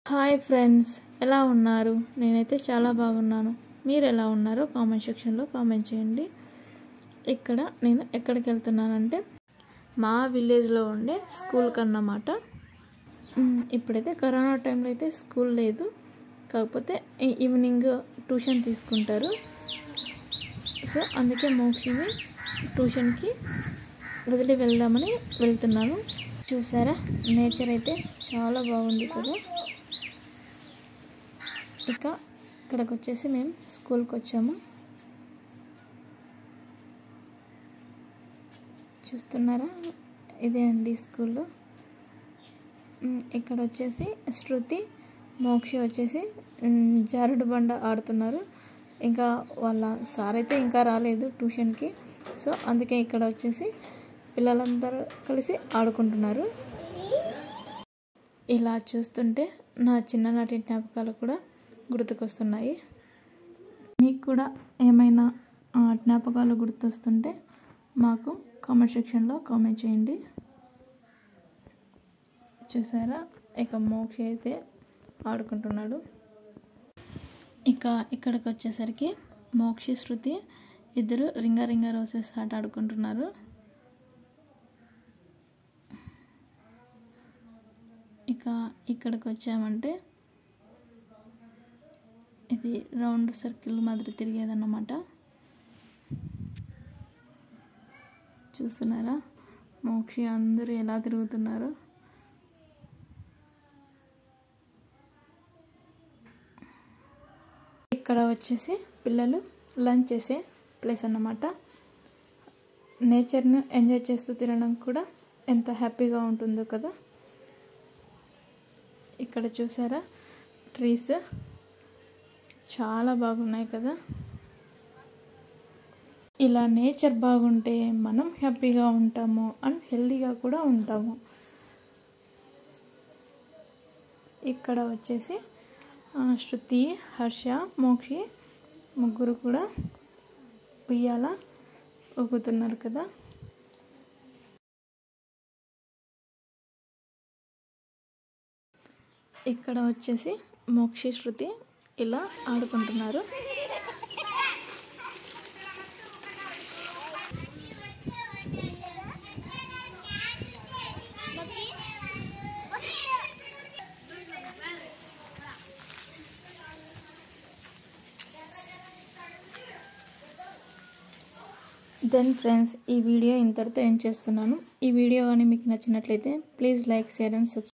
hi friends ఎలా ఉన్నారు నేనైతే చాలా బాగున్నాను మీరు ఎలా ఉన్నారో కామెంట్ సెక్షన్లో కామెంట్ చేయండి ఇక్కడ నేను ఎక్కడికి వెళ్తున్నానంటే మా విలేజ్లో ఉండే స్కూల్కి అన్నమాట మ్, ఇప్పుడైతే కరోనా టైంలో అయితే స్కూల్ లేదు కాకపోతే ఈ- ఈవినింగ్ ట్యూషన్ తీసుకుంటారు సో అందుకే మోక్షిని ట్యూషన్కి వదిలి వెళ్దామని వెళ్తున్నాను చూసారా నేచర్ అయితే చాలా బాగుంది కదా ఇక ఇక్కడికి వచ్చేసి మేము స్కూల్కి వచ్చాము చూస్తున్నారా ఇదే అండి స్కూల్ మ్, ఇక్కడ వచ్చేసి శృతి మోక్ష వచ్చేసి మ్, జారుడు బండ ఆడుతున్నారు ఇంకా వాళ్ళ సార్ అయితే ఇంకా రాలేదు ట్యూషన్కి సో అందుకే ఇక్కడ వచ్చేసి పిల్లలందరూ కలిసి ఆడుకుంటున్నారు ఇలా చూస్తుంటే నా చిన్ననాటి జ్ఞాపకాలు కూడా గుర్తుకొస్తున్నాయి మీకు కూడా ఏమైనా ఆ, జ్ఞాపకాలు గుర్తొస్తుంటే మాకు కామెంట్ సెక్షన్లో కామెంట్ చేయండి చూసారా ఇక మోక్ష అయితే ఆడుకుంటున్నాడు ఇక ఇక్కడికి వచ్చేసరికి మోక్షి శృతి ఇద్దరు రింగ రింగ రోసెస్ ఆట ఆడుకుంటున్నారు ఇక ఇక్కడికి వచ్చామంటే ఇది రౌండ్ సర్కిల్ మాదిరి తిరిగేదన్నమాట చూస్తున్నారా మోక్షి అందరూ ఎలా తిరుగుతున్నారు ఇక్కడ వచ్చేసి పిల్లలు లంచ్ చేసే ప్లేస్ అన్నమాట నేచర్ను ఎంజాయ్ చేస్తూ తినడం కూడా ఎంత హ్యాపీగా ఉంటుందో కదా ఇక్కడ చూసారా ట్రీస్ చాలా బాగున్నాయి కదా ఇలా నేచర్ బాగుంటే మనం హ్యాపీగా ఉంటాము అండ్ హెల్తీగా కూడా ఉంటాము ఇక్కడ వచ్చేసి ఆ, శృతి హర్ష మోక్షి ముగ్గురు కూడా ఉయ్యాల ఊగుతున్నారు కదా ఇక్కడ వచ్చేసి మోక్షి శృతి ఇలా ఆడుకుంటున్నారు దెన్ ఫ్రెండ్స్ ఈ వీడియో ఇంతటితో ఏం చేస్తున్నాను ఈ వీడియో కానీ మీకు నచ్చినట్లయితే please like share and subscribe